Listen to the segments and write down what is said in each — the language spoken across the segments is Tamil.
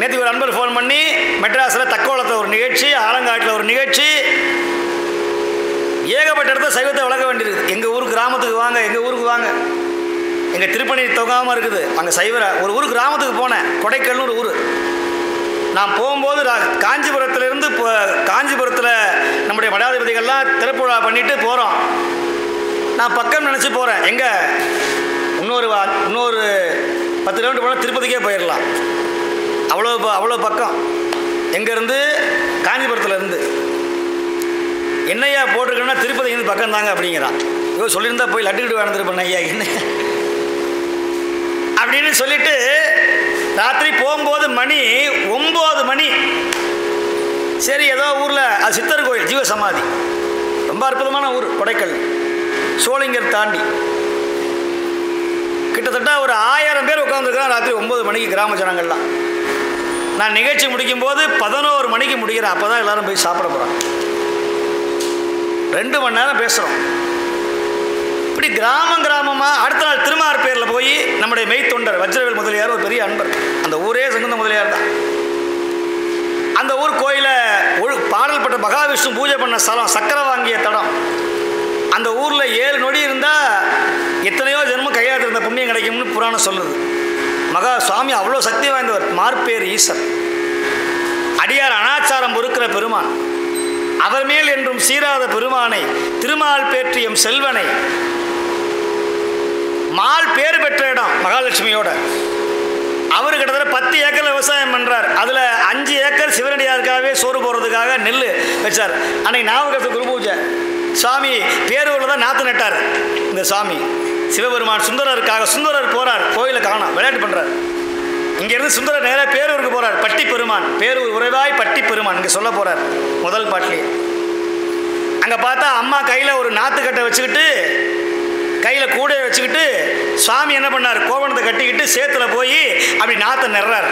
நேற்று ஒரு அன்பர் ஃபோன் பண்ணி மெட்ராஸில் தக்கோலத்தில் ஒரு நிகழ்ச்சி ஆலங்காட்டில் ஒரு நிகழ்ச்சி ஏகப்பட்ட இடத்துல சைவத்தை வளர்க்க வேண்டியிருக்குது எங்கள் ஊர் கிராமத்துக்கு வாங்க எங்கள் ஊருக்கு வாங்க எங்கள் திருப்பணி தொகாமல் இருக்குது அங்கே சைவர ஒரு ஊர் கிராமத்துக்கு போனேன் கொடைக்கல்னு ஒரு ஊர் நான் போகும்போது நான் காஞ்சிபுரத்துலேருந்து இப்போ காஞ்சிபுரத்தில் நம்முடைய மடாதிபதிகள்லாம் திறப்புழா பண்ணிட்டு போகிறோம் நான் பக்கம் நினச்சி போகிறேன் எங்கே இன்னொரு வா- இன்னொரு பத்து கிலோமீட்டர் போனால் திருப்பதிக்கே போயிடலாம் அவ்வளோ ப- அவ்வளோ பக்கம் எங்கேருந்து காஞ்சிபுரத்துலேருந்து என்னையா போட்டிருக்கேன்னா திருப்பதி இருந்து பக்கம் தாங்க அப்படிங்கிறான் இவன் சொல்லியிருந்தா போய் லட்டுக்கிட்டு வாழ்ந்துருப்பேன் ஐயா என்ன அப்படின்னு சொல்லிட்டு ராத்திரி போகும்போது மணி ஒம்பது மணி சரி ஏதோ ஊரில் அது சித்தர் கோயில் ஜீவ சமாதி ரொம்ப அற்புதமான ஊர் கொடைக்கல் சோளிங்கர் தாண்டி கிட்டத்தட்ட ஒரு ஆயிரம் பேர் உட்காந்துருக்கான் ராத்திரி ஒம்பது மணிக்கு கிராம ஜனங்கள்லாம் நான் நிகழ்ச்சி முடிக்கும்போது பதினோரு மணிக்கு முடிக்கிறேன் அப்போ தான் எல்லாரும் போய் சாப்பிட போகிறாங்க ரெண்டு மணி நேரம் பேசுகிறோம் இப்படி கிராமம் கிராமமாக அடுத்த நாள் திருமார் பேரில் போய் நம்முடைய மெய்த்தொண்டர் வஜ்ரவேல் முதலியார் ஒரு பெரிய அன்பர் அந்த ஊரே செங்குந்த முதலியார் தான் அந்த ஊர் கோயிலை ஒழு பாடல்பட்ட மகாவிஷ்ணு பூஜை பண்ண ஸ்தலம் சக்கரை வாங்கிய தடம் அந்த ஊரில் ஏழு நொடி இருந்தால் எத்தனையோ ஜென்மம் கையால் இருந்த புண்ணியம் கிடைக்கும்னு புராணம் சொல்லுது மகா சுவாமி அவ்வளோ சக்தி வாய்ந்தவர் மார்பேர் ஈசர் அடியார் அனாச்சாரம் பொறுக்கிற பெருமான் அவர் மேல் என்றும் சீராத பெருமானை திருமால் பேற்றியம் செல்வனை மால் பேர் பெற்ற இடம் மகாலட்சுமியோட அவர் கிட்டத்தட்ட பத்து ஏக்கர் விவசாயம் பண்ணுறார் அதில் அஞ்சு ஏக்கர் சிவனடியாருக்காகவே சோறு போடுறதுக்காக நெல் வச்சார் அன்னைக்கு ஞாபகத்து குரு பூஜை சுவாமி பேரூரில் தான் நாற்று நட்டார் இந்த சுவாமி சிவபெருமான் சுந்தரருக்காக சுந்தரர் போகிறார் கோயிலை காணோம் விளையாட்டு பண்ணுறார் இங்கேருந்து சுந்தரர் நேராக பேரூருக்கு போகிறார் பட்டி பெருமான் பேரூர் உறைவாய் பட்டி பெருமான் இங்கே சொல்ல போகிறார் முதல் பாட்டிலே அங்கே பார்த்தா அம்மா கையில் ஒரு நாற்றுக்கட்டை வச்சுக்கிட்டு கையில் கூடையை வச்சுக்கிட்டு சுவாமி என்ன பண்ணார் கோவணத்தை கட்டிக்கிட்டு சேத்துல போய் அப்படி நாற்றை நிறார்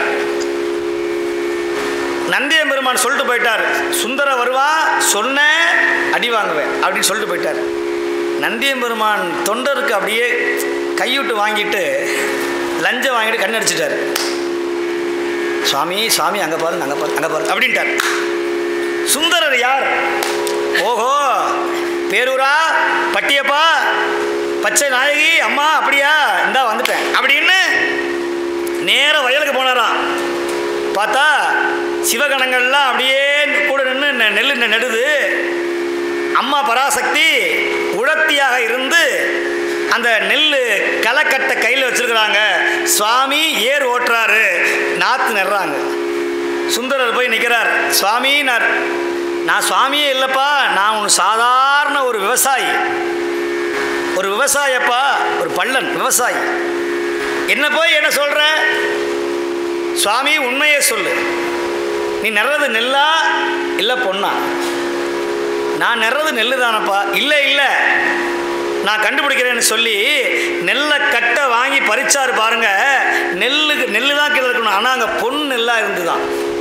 நந்தியம் பெருமான் சொல்லிட்டு போயிட்டார் சுந்தர வருவா சொன்ன அடி வாங்குவேன் அப்படின்னு சொல்லிட்டு போயிட்டார் நந்தியம் பெருமான் தொண்டருக்கு அப்படியே கைவிட்டு வாங்கிட்டு லஞ்சம் வாங்கிட்டு கண்ணடிச்சிட்டார் சுவாமி சுவாமி அங்கே பாருங்க அங்கே பாருங்க அங்கே பாருங்க அப்படின்ட்டார் சுந்தரர் யார் ஓஹோ பேரூரா பட்டியப்பா பச்சை நாயகி அம்மா அப்படியா இந்தா வந்துட்டேன் அப்படின்னு நேர வயலுக்கு போனாராம் பார்த்தா சிவகணங்கள்லாம் அப்படியே கூட நின்று நெ- நெல் நெ- நெடுது அம்மா பராசக்தி உழத்தியாக இருந்து அந்த நெல் களைக்கட்டை கையில் வச்சிருக்கிறாங்க சுவாமி ஏர் ஓட்டுறாரு நாற்று நடுறாங்க சுந்தரர் போய் நிற்கிறார் சுவாமி நான் நான் சுவாமியே இல்லைப்பா நான் ஒரு சாதாரண ஒரு விவசாயி ஒரு விவசாயப்பா ஒரு பள்ளன் விவசாயி என்ன போய் என்ன சொல்ற சுவாமி உண்மையே சொல்லு நீ நெறது நெல்லா இல்லை பொண்ணா நான் நெறது நெல்லு தானப்பா இல்லை இல்லை நான் கண்டுபிடிக்கிறேன்னு சொல்லி நெல்லை கட்டை வாங்கி பறிச்சாரு பாருங்க நெல்லுக்கு நெல்லு தான் கீழே இருக்கணும் ஆனால் அங்கே பொன் நெல்லாக இருந்துதான்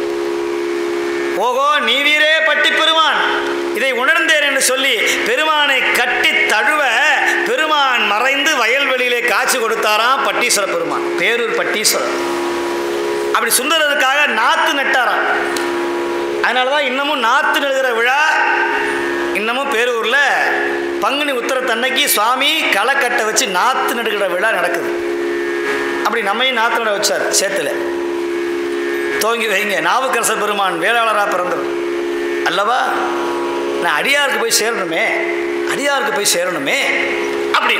ஓகோ நீ வீரே பட்டி பெருமான் இதை உணர்ந்தேன் என்று சொல்லி பெருமானை கட்டி தழுவ பெருமான் மறைந்து வயல்வெளியிலே காட்சி கொடுத்தாராம் பட்டீஸ்வர பெருமான் பேரூர் பட்டீஸ்வரர் அப்படி சுந்தரருக்காக நாத்து நட்டாராம் அதனால தான் இன்னமும் நாத்து நடுகிற விழா இன்னமும் பேரூரில் பங்குனி உத்தரத்தன்னைக்கு சுவாமி களக்கட்டை வச்சு நாத்து நடுகிற விழா நடக்குது அப்படி நம்மையும் நாத்து நட வச்சார் சேத்துல துவங்கி வைங்க நாவுக்கரசர் பெருமான் வேளாளராக பிறந்தவர் அல்லவா நான் அடியாருக்கு போய் சேரணுமே அடியாருக்கு போய் சேரணுமே அப்படி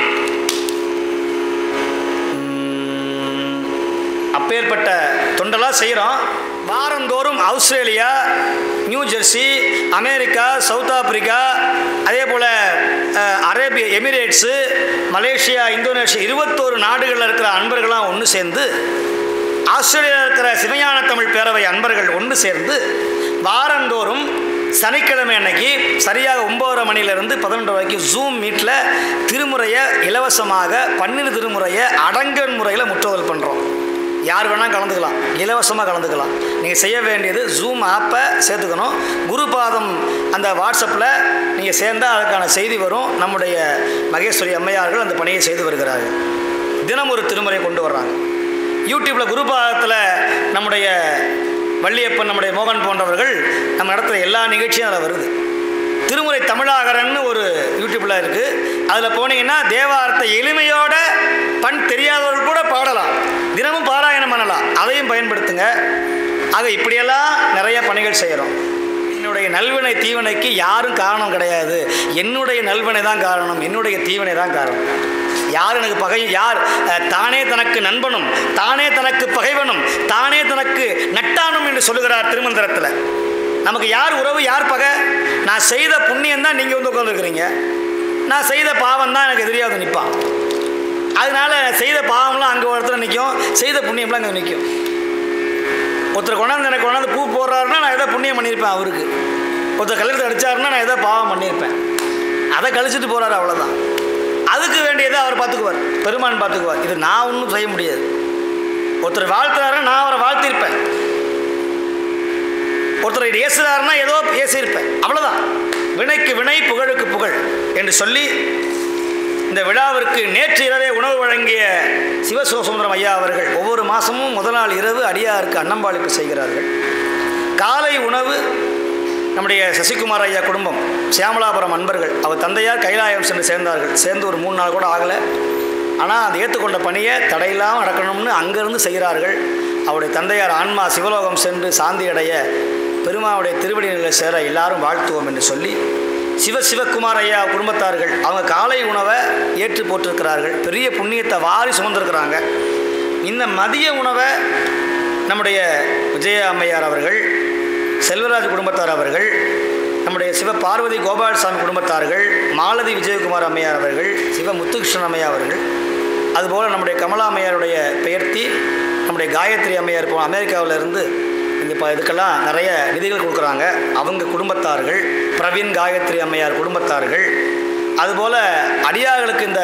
உம், அப்பேற்பட்ட தொண்டெல்லாம் செய்கிறோம் வாரந்தோறும் Australia New Jersey America South Africa அதே போல் அரேபிய எமிரேட்ஸு மலேசியா இந்தோனேஷியா இருபத்தோரு நாடுகளில் இருக்கிற அன்பர்கள்லாம் ஒன்று சேர்ந்து ஆஸ்திரேலியாவில் இருக்கிற சிவஞான தமிழ் பேரவை அன்பர்கள் ஒன்று சேர்ந்து வாரந்தோறும் சனிக்கிழமை அன்னைக்கு சரியாக ஒம்பதரை மணிலேருந்து பதினொன்று வரைக்கும் ஜூம் மீட்டில் திருமுறையை இலவசமாக பன்னிரு திருமுறையை அடங்கன் முறையில் முற்றுதல் பண்ணுறோம் யார் வேணால் கலந்துக்கலாம் இலவசமாக கலந்துக்கலாம் நீங்கள் செய்ய வேண்டியது ஜூம் ஆப்பை சேர்த்துக்கணும் குருபாதம் அந்த வாட்ஸ்அப்பில் நீங்கள் சேர்ந்தால் அதுக்கான செய்தி வரும் நம்முடைய மகேஸ்வரி அம்மையார்கள் அந்த பணியை செய்து வருகிறார்கள் தினம் ஒரு திருமுறை கொண்டு வர்றாங்க யூடியூப்பில் குருபாதத்தில் நம்முடைய வள்ளியப்பன் நம்முடைய மோகன் போன்றவர்கள் நம்ம நடத்துகிற எல்லா நிகழ்ச்சியும் அதில் வருது திருமுறை தமிழாகரன்னு ஒரு யூடியூப்பில் இருக்குது அதில் போனீங்கன்னா தேவாரத்தை எளிமையோட பண் தெரியாதவர்கள் கூட பாடலாம் தினமும் பாராயணம் பண்ணலாம் அதையும் பயன்படுத்துங்க ஆக இப்படியெல்லாம் நிறைய பணிகள் செய்கிறோம் என்னுடைய நல்வினை தீவினைக்கு யாரும் காரணம் கிடையாது என்னுடைய நல்வினை தான் காரணம் என்னுடைய தீவினை தான் காரணம் யார் எனக்கு பகை யார் அஹ், தானே தனக்கு நண்பனும் தானே தனக்கு பகைவனும் தானே தனக்கு நட்டானும் என்று சொல்லுகிறார் திருமந்திரத்தில் நமக்கு யார் உறவு யார் பகை நான் செய்த புண்ணியம் தான் நீங்கள் வந்து உட்காந்துருக்குறீங்க நான் செய்த பாவம் தான் எனக்கு எதிரியாக வந்து நிற்பான் அதனால செய்த பாவம்லாம் அங்கே ஒரு இடத்துல நிற்கும் செய்த புண்ணியம்லாம் அங்கே நிற்கும் ஒருத்தர் கொண்டாந்து எனக்கு கொண்டாந்து பூ போடுறாருன்னா நான் ஏதோ புண்ணியம் பண்ணியிருப்பேன் அவருக்கு ஒருத்தர் கல்யாணத்தை அடிச்சாருன்னா நான் ஏதோ பாவம் பண்ணியிருப்பேன் அதை கழிச்சிட்டு போகிறாரு அவ்வளோதான் அதுக்கு வேண்டியதை அவர் பார்த்துக்குவார் பெருமான் பார்த்துக்குவார் இது நான் ஒன்றும் செய்ய முடியாது ஒருத்தர் வாழ்த்துறாருன்னா நான் அவரை வாழ்த்திருப்பேன் ஒருத்தர் ஏசுறாருன்னா ஏதோ ஏசியிருப்பேன் அவ்வளோதான் வினைக்கு வினை புகழுக்கு புகழ் என்று சொல்லி இந்த விழாவிற்கு நேற்று இரவே உணவு வழங்கிய சிவசிவசுந்தரம் ஐயா அவர்கள் ஒவ்வொரு மாதமும் முதல் நாள் இரவு அடியாருக்கு அன்னம்பாளிப்பு செய்கிறார்கள் காலை உணவு நம்முடைய சசிகுமார் ஐயா குடும்பம் சியாமலாபுரம் அன்பர்கள் அவர் தந்தையார் கைலாயம் சென்று சேர்ந்தார்கள் சேர்ந்து ஒரு மூணு நாள் கூட ஆகலை ஆனால் அந்த ஏற்றுக்கொண்ட பணியை தடையில்லாமல் நடக்கணும்னு அங்கேருந்து செய்கிறார்கள் அவருடைய தந்தையார் ஆன்மா சிவலோகம் சென்று சாந்தி அடைய பெருமாவுடைய திருவடிகளில் சேர எல்லாரும் வாழ்த்துவோம் என்று சொல்லி சிவ சிவகுமார் ஐயா குடும்பத்தார்கள் அவங்க காலை உணவை ஏற்று போட்டிருக்கிறார்கள் பெரிய புண்ணியத்தை வாரி சுமந்திருக்கிறாங்க இந்த மதிய உணவை நம்முடைய விஜய அம்மையார் அவர்கள் செல்வராஜ் குடும்பத்தார் அவர்கள் நம்முடைய சிவ பார்வதி கோபாலசாமி குடும்பத்தார்கள் மாலதி விஜயகுமார் அம்மையார் அவர்கள் சிவ முத்துகிருஷ்ணன் அம்மையார் அவர்கள் அதுபோல் நம்முடைய கமலா அம்மையாருடைய பெயர்த்தி நம்முடைய காயத்ரி அம்மையார் இப்போ அமெரிக்காவில் இருந்து இந்த இப்போ இதுக்கெல்லாம் நிறைய நிதிகள் கொடுக்குறாங்க அவங்க குடும்பத்தார்கள் பிரவீன் காயத்ரி அம்மையார் குடும்பத்தார்கள் அதுபோல் அடியார்களுக்கு இந்த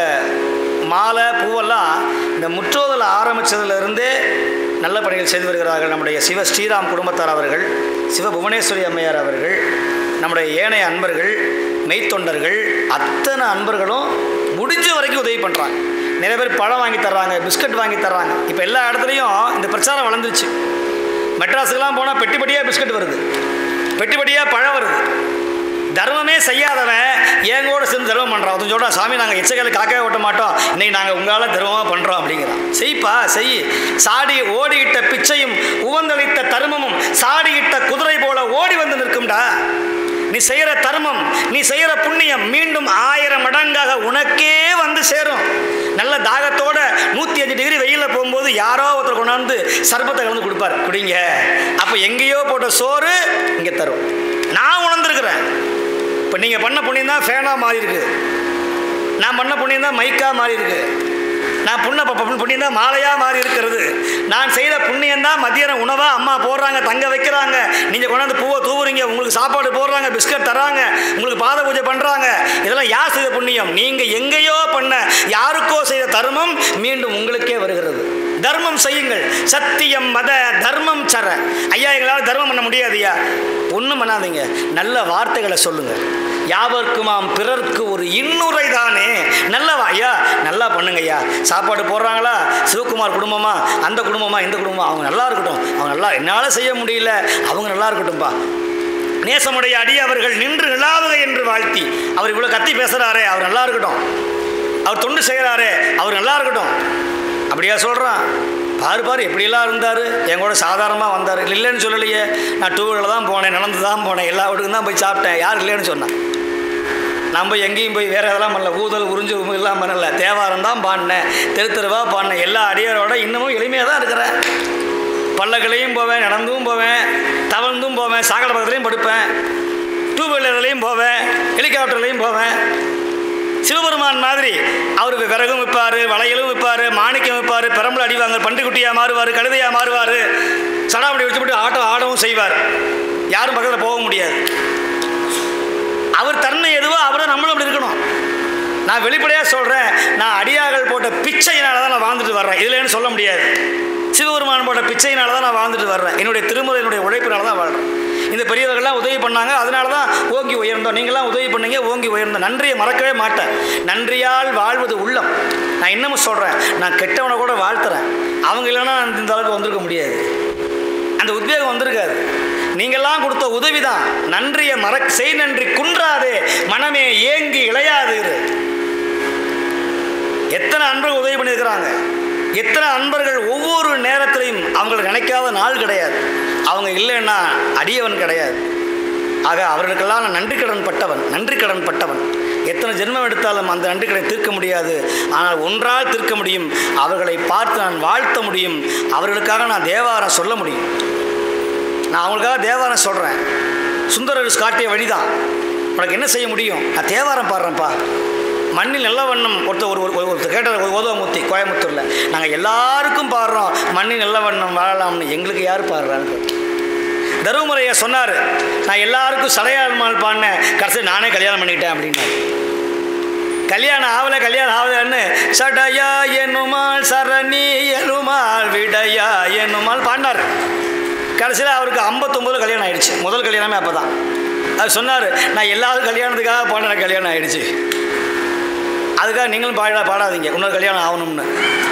மாலை பூவெல்லாம் இந்த முற்றோதல் ஆரம்பித்ததுலேருந்தே நல்ல பணிகள் செய்து வருகிறார்கள் நம்முடைய சிவ ஸ்ரீராம் குடும்பத்தார் அவர்கள் சிவ புவனேஸ்வரி அம்மையார் அவர்கள் நம்முடைய ஏனைய அன்பர்கள் மெய்த்தொண்டர்கள் அத்தனை அன்பர்களும் முடிஞ்ச வரைக்கும் உதவி பண்ணுறாங்க நிறைய பேர் பழம் வாங்கி தர்றாங்க பிஸ்கட் வாங்கி தர்றாங்க இப்போ எல்லா இடத்துலையும் இந்த பிரச்சாரம் வளர்ந்துருச்சு மெட்ராஸுக்கெல்லாம் போனால் பெட்டி பெட்டியாக பிஸ்கட் வருது பெட்டி பெட்டியாக பழம் வருது தர்மமே செய்யாதவன் என் கூட சேர்ந்து தர்மம் பண்ணுறான் ஒருத்தன் சொல்கிறான் சாமி நாங்கள் எச்சகையில் காக்கவே ஓட்ட மாட்டோம் இன்னைக்கு நாங்கள் உங்களால் தர்மமாக பண்ணுறோம் அப்படிங்கிறான் செய்ப்பா செய் சாடி ஓடியிட்ட பிச்சையும் உவந்தளித்த தர்மமும் சாடியிட்ட குதிரை போல ஓடி வந்து நிற்கும்டா நீ செய்கிற தர்மம் நீ செய்கிற புண்ணியம் மீண்டும் ஆயிரம் மடங்காக உனக்கே வந்து சேரும் நல்ல தாகத்தோட நூற்றி அஞ்சு டிகிரி வெயிலில் போகும்போது யாரோ ஒருத்தர் கொண்டாந்து சர்பத்தை கலந்து கொடுப்பார் குடிங்க அப்போ எங்கேயோ போட்ட சோறு இங்கே தரும் நான் உணர்ந்துருக்கிறேன் இப்போ நீங்கள் பண்ண புண்ணியம் தான் ஃபேனாக மாறி இருக்கு நான் பண்ண புண்ணியம் தான் மைக்காக மாறி இருக்கு நான் புண்ண புண்ணியம் தான் மாலையாக மாறி இருக்கிறது நான் செய்த புண்ணியம் தான் மத்தியானம் உணவாக அம்மா போடுறாங்க தங்க வைக்கிறாங்க நீங்கள் கொண்டாந்து பூவை தூவுறீங்க உங்களுக்கு சாப்பாடு போடுறாங்க பிஸ்கட் தராங்க உங்களுக்கு பாத பூஜை பண்ணுறாங்க இதெல்லாம் யார் செய்த புண்ணியம் நீங்கள் எங்கேயோ பண்ண யாருக்கோ செய்த தர்மம் மீண்டும் உங்களுக்கே வருகிறது தர்மம் செய்யுங்கள் சத்தியம் மத தர்மம் சர ஐயா எங்களால் தர்மம் பண்ண முடியாது ஐயா ஒன்றும் பண்ணாதீங்க நல்ல வார்த்தைகளை சொல்லுங்கள் யாவர்க்குமாம் பிறர்க்கு ஒரு இன்னுரை தானே நல்லவா ஐயா நல்லா பண்ணுங்க ஐயா சாப்பாடு போடுறாங்களா சிவகுமார் குடும்பமா அந்த குடும்பமா இந்த குடும்பமா அவங்க நல்லா இருக்கட்டும் அவங்க நல்லா என்னால் செய்ய முடியல அவங்க நல்லா இருக்கட்டும்பா நேசமுடைய அடி அவர்கள் நின்று நிலாவுக என்று வாழ்த்தி அவர் இவ்வளோ கத்தி பேசுகிறாரே அவர் நல்லா இருக்கட்டும் அவர் தொண்டு செய்கிறாரே அவர் நல்லா இருக்கட்டும் அப்படியா சொல்கிறான் பாரு பாரு எப்படியெல்லாம் இருந்தார் என் கூட சாதாரணமாக வந்தார் இல்லைன்னு சொல்லலையே நான் டூ வீலரில் தான் போனேன் நடந்து தான் போனேன் எல்லா வீட்டுக்கும் தான் போய் சாப்பிட்டேன் யார் இல்லைன்னு சொன்னான் நான் போய் எங்கேயும் போய் வேறு எதெல்லாம் பண்ணல ஊதல் உறிஞ்சு எல்லாம் பண்ணல தேவாரம் தான் பாடினேன் தெரு தெருவாக பாடினேன் எல்லா அடியாரோட இன்னமும் எளிமையாக தான் இருக்கிறேன் பல்லக்களையும் போவேன் நடந்தும் போவேன் தவழ்ந்தும் போவேன் சாக்கடை பக்கத்துலேயும் படுப்பேன் டூ வீலர்லையும் போவேன் ஹெலிகாப்டர்லையும் போவேன் சிவபெருமான் மாதிரி அவருக்கு விறகும் விற்பார் வளையலும் விற்பார் மாணிக்கம் விற்பார் பெரம்பல அடிவாங்க பன்றிக்குட்டியாக மாறுவார் கழுதையாக மாறுவார் சடாபடி வச்சுப்பட்டு ஆட்டோ ஆடவும் செய்வார் யாரும் பக்கத்தில் போக முடியாது அவர் தன்மை எதுவோ அவரை நம்மளும் அப்படி இருக்கணும் நான் வெளிப்படையாக சொல்கிறேன் நான் அடியார்கள் போட்ட பிச்சையினால தான் நான் வாழ்ந்துட்டு வர்றேன் இதுலன்னு சொல்ல முடியாது சிவபெருமான் போட்ட பிச்சையினால தான் நான் வாழ்ந்துட்டு வர்றேன் என்னுடைய திருமுறை என்னுடைய உழைப்பினால தான் வாழ்கிறேன் இந்த பெரியவர்கள்லாம் உதவி பண்ணாங்க அதனால தான் ஓங்கி உயர்ந்தோம் நீங்களாம் உதவி பண்ணீங்க ஓங்கி உயர்ந்தோம் நன்றியை மறக்கவே மாட்டேன் நன்றியால் வாழ்வது உள்ளம் நான் இன்னமும் சொல்கிறேன் நான் கெட்டவனை கூட வாழ்த்துறேன் அவங்க இல்லைன்னா நான் இந்த அளவுக்கு வந்திருக்க முடியாது அந்த உத்வேகம் வந்திருக்காது நீங்கள்லாம் கொடுத்த உதவி தான் நன்றியை மற செய் நன்றி குன்றாதே மனமே ஏங்கி இளையாது இரு. எத்தனை அன்பர்கள் உதவி பண்ணியிருக்கிறாங்க எத்தனை அன்பர்கள் ஒவ்வொரு நேரத்திலையும் அவங்களை நினைக்காத நாள் கிடையாது அவங்க இல்லைன்னா அடியவன் கிடையாது ஆக அவர்களுக்கெல்லாம் நான் நன்றி கடன் பட்டவன் நன்றி கடன் பட்டவன் எத்தனை ஜென்மம் எடுத்தாலும் அந்த நன்றி கடனை தீர்க்க முடியாது ஆனால் ஒன்றால் தீர்க்க முடியும் அவர்களை பார்த்து நான் வாழ்த்த முடியும் அவர்களுக்காக நான் தேவாரம் சொல்ல முடியும் நான் அவங்களுக்காக தேவாரம் சொல்கிறேன் சுந்தரர் காட்டிய வழிதான் உனக்கு என்ன செய்ய முடியும் நான் தேவாரம் பாடுறேன்ப்பா மண்ணில் நல்ல வண்ணம் ஒருத்தர் ஒரு ஒரு ஒருத்தர் கேட்ட ஒரு ஓதுவாமூர்த்தி கோயம்புத்தூரில் நாங்கள் எல்லாருக்கும் பாடுறோம் மண்ணில் நல்ல வண்ணம் வாழலாம்னு எங்களுக்கு யார் பாடுறான்னு தருமபுரையை சொன்னார் நான் எல்லாருக்கும் சடையாளமால் பாடினேன் கடைசி நானே கல்யாணம் பண்ணிக்கிட்டேன் அப்படின்னாரு கல்யாணம் ஆகல கல்யாணம் ஆகலன்னு சடையா என்னுமால் சரணி எனுமால் விடையா என்னுமால் பாடினார் கடைசியில் அவருக்கு ஐம்பத்தொம்பதுல கல்யாணம் ஆயிடுச்சு முதல் கல்யாணமே அப்போ தான் அவர் சொன்னார் நான் எல்லாரும் கல்யாணத்துக்காக பாடின கல்யாணம் ஆயிடுச்சு அதுக்காக நீங்களும் பாட பாடாதீங்க இன்னொரு கல்யாணம் ஆகணும்னு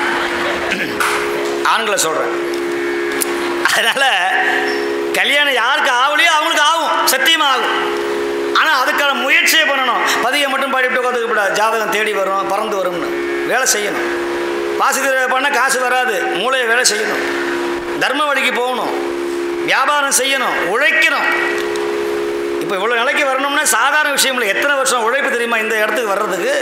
ஆண்களை சொல்கிறேன் அதனால் கல்யாணம் யாருக்கு ஆகலையோ அவங்களுக்கு ஆகும் சத்தியமாக ஆகும் ஆனால் அதுக்கான முயற்சியை பண்ணணும் பதியை மட்டும் பாடிவிட்டு உட்காந்துக்க கூடாது ஜாதகம் தேடி வரும் பறந்து வரும்னு வேலை செய்யணும் பாசித்திர பண்ணால் காசு வராது மூளையை வேலை செய்யணும் தர்ம வழிக்கு போகணும் வியாபாரம் செய்யணும் உழைக்கணும் இப்போ இவ்வளோ நிலைக்கு வரணும்னா சாதாரண விஷயம் இல்லை எத்தனை வருஷம் உழைப்பு தெரியுமா இந்த இடத்துக்கு வர்றதுக்கு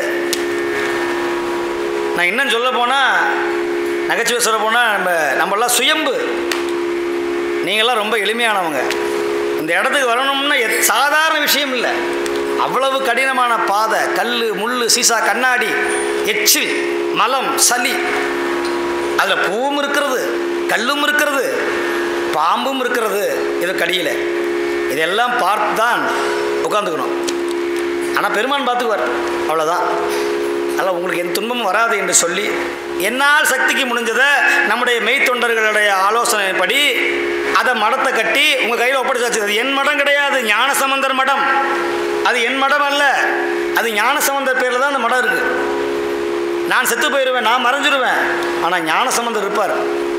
நான் இன்னும் சொல்ல போனால் நகைச்சுவை சொல்ல போனால் நம்ம நம்மளாம் சுயம்பு நீங்கள்லாம் ரொம்ப எளிமையானவங்க இந்த இடத்துக்கு வரணும்னா எத் சாதாரண விஷயம் இல்லை அவ்வளவு கடினமான பாதை கல் முள் சீசா கண்ணாடி எச்சில் மலம் சளி அதில் பூவும் இருக்கிறது கல்லும் இருக்கிறது பாம்பும் இருக்கிறது இது கடியில் இதெல்லாம் பார்த்து தான் உட்காந்துக்கணும் ஆனால் பெருமான் பார்த்துக்குவார் அவ்வளோதான் அதனால் உங்களுக்கு எந்த துன்பமும் வராது என்று சொல்லி என்னால் சக்திக்கு முடிஞ்சதை நம்முடைய மெய்த்தொண்டர்களுடைய ஆலோசனைப்படி அதை மடத்தை கட்டி உங்கள் கையில் ஒப்படைச்சாச்சு அது என் மடம் கிடையாது ஞானசம்பந்தர் மடம் அது என் மடம் அல்ல அது ஞானசம்பந்தர் பேரில் தான் அந்த மடம் இருக்குது நான் செத்து போயிடுவேன் நான் மறைஞ்சிருவேன் ஆனால் ஞானசம்பந்தர் இருப்பார்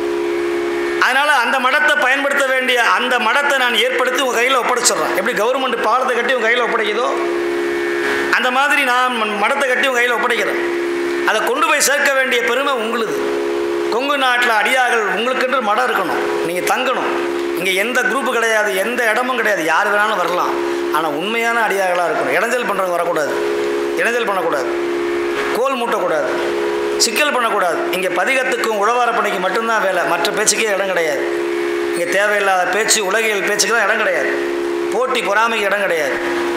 அதனால் அந்த மடத்தை பயன்படுத்த வேண்டிய அந்த மடத்தை நான் ஏற்படுத்தி உங்கள் கையில் ஒப்படைச்சிடுறேன் எப்படி கவர்மெண்ட் பாலத்தை கட்டி உங்கள் கையில் ஒப்படைக்குதோ அந்த மாதிரி நான் ம- மடத்தை கட்டி உங்கள் கையில் ஒப்படைக்கிறேன் அதை கொண்டு போய் சேர்க்க வேண்டிய பெருமை உங்களுது கொங்கு நாட்டில் அடியார்கள் உங்களுக்கென்று மடம் இருக்கணும் நீங்கள் தங்கணும் இங்கே எந்த குரூப்பு கிடையாது எந்த இடமும் கிடையாது யார் வேணாலும் வரலாம் ஆனால் உண்மையான அடியார்களாக இருக்கணும் இடைஞ்சல் பண்ணுறவங்க வரக்கூடாது இடைஞ்சல் பண்ணக்கூடாது கோல் மூட்டக்கூடாது சிக்கல் பண்ணக்கூடாது இங்கே பதிகத்துக்கும் உழவார பணிக்கு மட்டும்தான் வேலை மற்ற பேச்சுக்கே இடம் கிடையாது இங்கே தேவையில்லாத பேச்சு உலகியல் பேச்சுக்கு தான் இடம் கிடையாது போட்டி பொறாமைக்கு இடம் கிடையாது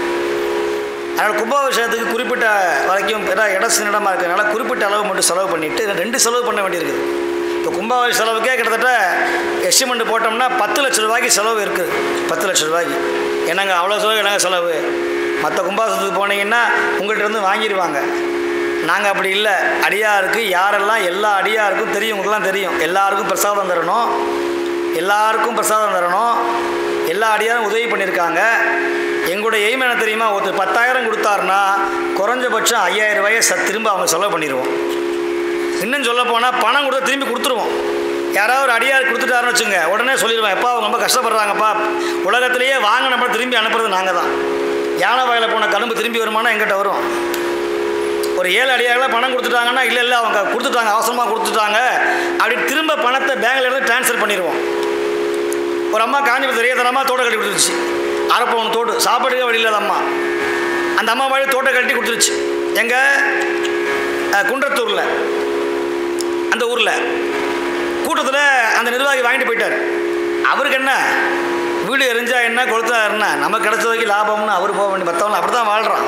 அதனால் கும்பாபிஷேகத்துக்கு குறிப்பிட்ட வரைக்கும் ஏன்னா இடம் சின்னடமாக இருக்கிறதுனால குறிப்பிட்ட அளவு மட்டும் செலவு பண்ணிவிட்டு ரெண்டு செலவு பண்ண வேண்டியிருக்குது இப்போ கும்பாபிஷேக செலவுக்கே கிட்டத்தட்ட எஸ்டிமெண்ட் போட்டோம்னா பத்து லட்ச ரூபாய்க்கு செலவு இருக்குது பத்து லட்ச ரூபாய்க்கு என்னங்க அவ்வளோ செலவு என்னங்க செலவு மற்ற கும்பாபிஷேகத்துக்கு போனீங்கன்னா உங்கள்கிட்ட இருந்து வாங்கிடுவாங்க நாங்கள் அப்படி இல்லை அடியாருக்கு யாரெல்லாம் எல்லா அடியாருக்கும் தெரியும் உங்களுக்குலாம் தெரியும் எல்லாருக்கும் பிரசாதம் தரணும் எல்லாருக்கும் பிரசாதம் தரணும் எல்லா அடியாரும் உதவி பண்ணியிருக்காங்க எங்களுடைய எய்ம் என்ன தெரியுமா ஒருத்தர் பத்தாயிரம் கொடுத்தாருன்னா குறைஞ்சபட்சம் ஐயாயிரம் ரூபாயை ச திரும்ப அவங்க செலவு பண்ணிடுவோம் இன்னும் சொல்ல போனால் பணம் கொடுத்தா திரும்பி கொடுத்துருவோம் யாராவது ஒரு அடியார் கொடுத்துட்டாருன்னு வச்சுங்க உடனே சொல்லிடுவேன் எப்பா அவங்க ரொம்ப கஷ்டப்படுறாங்கப்பா உலகத்திலேயே வாங்க நம்ம திரும்பி அனுப்புறது நாங்கள் தான் யானை வகையில் போன கரும்பு திரும்பி வருமானா எங்கிட்ட வரும் ஒரு ஏழு அடியாரில் பணம் கொடுத்துட்டாங்கன்னா இல்லை இல்லை அவங்க கொடுத்துட்டாங்க அவசரமாக கொடுத்துட்டாங்க அப்படி திரும்ப பணத்தை பேங்க்ல இருந்து ட்ரான்ஸ்ஃபர் பண்ணிடுவோம் ஒரு அம்மா காஞ்சிபுரம் தெரியதனமாக தோட்டம் கட்டி கொடுத்துருச்சு அரப்பவன் தோடு சாப்பாடுக்கே வழி இல்லாத அம்மா அந்த அம்மா வழி தோட்டம் கட்டி கொடுத்துருச்சு எங்கள் குன்றத்தூரில் அந்த ஊரில் கூட்டத்தில் அந்த நிர்வாகி வாங்கிட்டு போயிட்டார் அவருக்கு என்ன வீடு எரிஞ்சா என்ன கொளுத்தா என்ன நமக்கு கிடைச்ச வரைக்கும் லாபம்னு அவர் போக வேண்டிய மற்றவங்க அப்படி தான் வாழ்கிறான்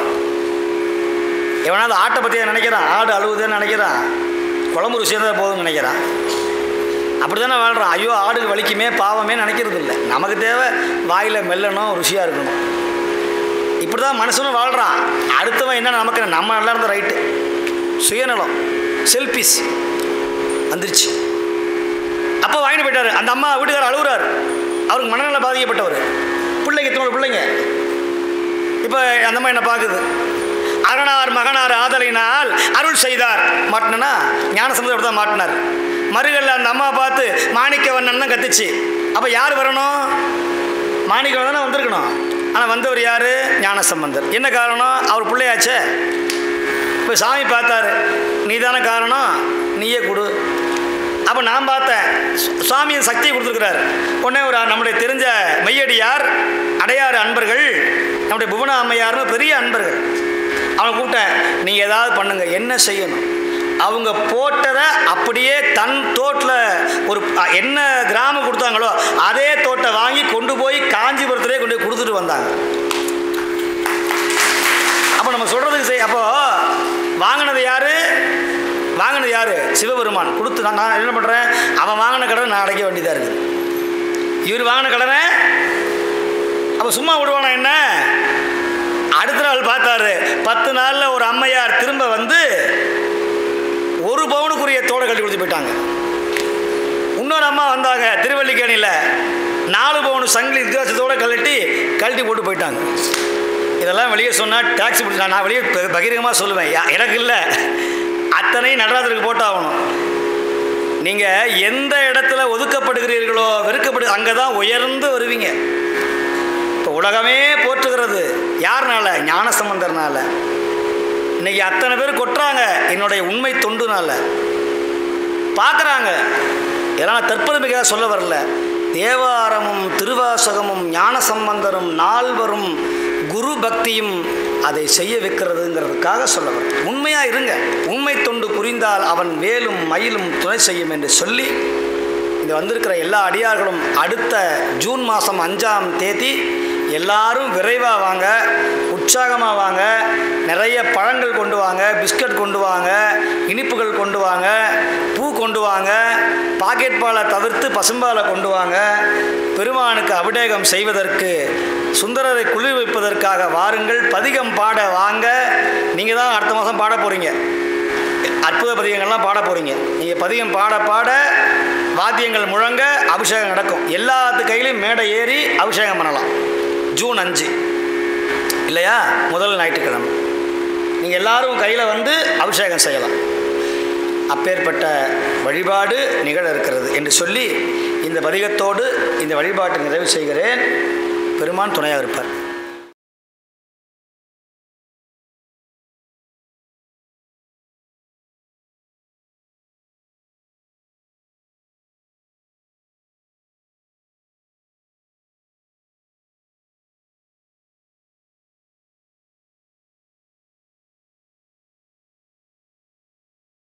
எவனாவது ஆட்டை பற்றியா நினைக்கிறான் ஆடு அழுவுதுன்னு நினைக்கிறான் குழம்பு ருசியாக தான் போகுதுன்னு நினைக்கிறான் அப்படி தானே வாழ்கிறான் ஐயோ ஆடு வலிக்குமே பாவமே நினைக்கிறது இல்லை நமக்கு தேவை வாயில் மெல்லணும் ருசியாக இருக்கணும் இப்படி தான் மனுஷனும் வாழ்கிறான் அடுத்தவன் என்ன நமக்கு என்ன? நம்ம நல்லா இருந்த ரைட்டு சுயநலம் செல்ஃபிஸ் வந்துருச்சு அப்போ வாங்கிட்டு போயிட்டாரு அந்த அம்மா வீட்டுக்காரர் அழுகுறாரு அவருக்கு மனநல பாதிக்கப்பட்டவர் பிள்ளைங்க இத்தனோட பிள்ளைங்க இப்போ அந்த அம்மா என்ன பார்க்குது அரணார் மகனார் ஆதலினால் அருள் செய்தார் மாட்டினா ஞானசமுதம் அப்படி தான் மாட்டினார் மறுகளில் அந்த அம்மா பார்த்து மாணிக்க வண்ணன் தான் கத்துச்சு அப்போ யார் வரணும் மாணிக்கம் தானே வந்திருக்கணும் ஆனால் வந்தவர் யார் ஞானசம்பந்தர் என்ன காரணம் அவர் பிள்ளையாச்சே இப்போ சாமி பார்த்தாரு நீ தானே காரணம் நீயே கொடு அப்போ நான் பார்த்தேன் சு- சுவாமி சக்தியை கொடுத்துருக்கிறார் உடனே ஒரு நம்முடைய தெரிஞ்ச மெய்யடியார் அடையாறு அன்பர்கள் நம்முடைய புவன அம்மையார்னு பெரிய அன்பர்கள் அவனை கூப்பிட்டேன் நீங்கள் ஏதாவது பண்ணுங்க என்ன செய்யணும் அவங்க போட்டதை அப்படியே தன் தோட்டில் ஒரு அ, என்ன கிராமம் கொடுத்தாங்களோ அதே தோட்டை வாங்கி கொண்டு போய் காஞ்சிபுரத்திலே கொண்டு போய் கொடுத்துட்டு வந்தாங்க அப்போ நம்ம சொல்கிறதுக்கு செய் அப்போ வாங்கினது யாரு வாங்கினது யாரு சிவபெருமான் கொடுத்து நான் நான் என்ன பண்ணுறேன் அவன் வாங்கின கடனை நான் அடைக்க வேண்டியதாக இருக்குது இவர் வாங்கின கடனை அப்போ சும்மா விடுவானா என்ன அடுத்த நாள் பார்த்தாரு பத்து நாளில் ஒரு அம்மையார் திரும்ப வந்து ஒரு பவுனுக்குரிய தோடை கட்டி கொடுத்து போயிட்டாங்க இன்னொரு அம்மா வந்தாங்க திருவல்லிக்கேணியில் நாலு பவுன் சங்கிலி வித்தியாசத்தோடு கழட்டி கழட்டி போட்டு போயிட்டாங்க இதெல்லாம் வெளியே சொன்னால் டாக்ஸி பிடிச்சி நான் வெளியே ப- பகிரங்கமாக சொல்லுவேன் யா- எனக்கு இல்லை அத்தனையும் நடராஜருக்கு போட்டாகணும் நீங்கள் எந்த இடத்துல ஒதுக்கப்படுகிறீர்களோ வெறுக்கப்படு அங்கே தான் உயர்ந்து வருவீங்க இப்போ உலகமே போற்றுகிறது யாருனால ஞானசம்பந்தர்னால இன்னைக்கு அத்தனை பேர் கொட்டுறாங்க என்னுடைய உண்மை தொண்டுனால பார்க்குறாங்க இதெல்லாம் தற்பெருமைக்காக சொல்ல வரல தேவாரமும் திருவாசகமும் ஞானசம்பந்தரும் நால்வரும் குரு பக்தியும் அதை செய்ய வைக்கிறதுங்கிறதுக்காக சொல்ல வரேன் உண்மையாக இருங்க உண்மை தொண்டு புரிந்தால் அவன் வேலும் மயிலும் துணை செய்யும் என்று சொல்லி இங்க வந்திருக்கிற எல்லா அடியார்களும் அடுத்த ஜூன் மாதம் அஞ்சாம் தேதி எல்லாரும் விரைவாக வாங்க உற்சாகமாக வாங்க நிறைய பழங்கள் கொண்டு வாங்க பிஸ்கட் கொண்டு வாங்க இனிப்புகள் கொண்டு வாங்க பூ கொண்டு வாங்க பாக்கெட் பாலை தவிர்த்து பசும்பாலை கொண்டு வாங்க பெருமானுக்கு அபிஷேகம் செய்வதற்கு சுந்தரரை குளிர்விப்பதற்காக வாருங்கள் பதிகம் பாட வாங்க நீங்கள் தான் அடுத்த மாதம் பாட போகிறீங்க அற்புத பதிகங்கள்லாம் பாட போகிறீங்க நீங்கள் பதிகம் பாட பாட வாத்தியங்கள் முழங்க அபிஷேகம் நடக்கும் எல்லாத்து கையிலையும் மேடை ஏறி அபிஷேகம் பண்ணலாம் ஜூன் அஞ்சு இல்லையா முதல் ஞாயிற்றுக்கிழமை நீங்கள் எல்லாரும் கையில் வந்து அபிஷேகம் செய்யலாம் அப்பேற்பட்ட வழிபாடு நிகழ இருக்கிறது என்று சொல்லி இந்த பதிகத்தோடு இந்த வழிபாட்டை நிறைவு செய்கிறேன் பெருமான் துணையாக இருப்பார்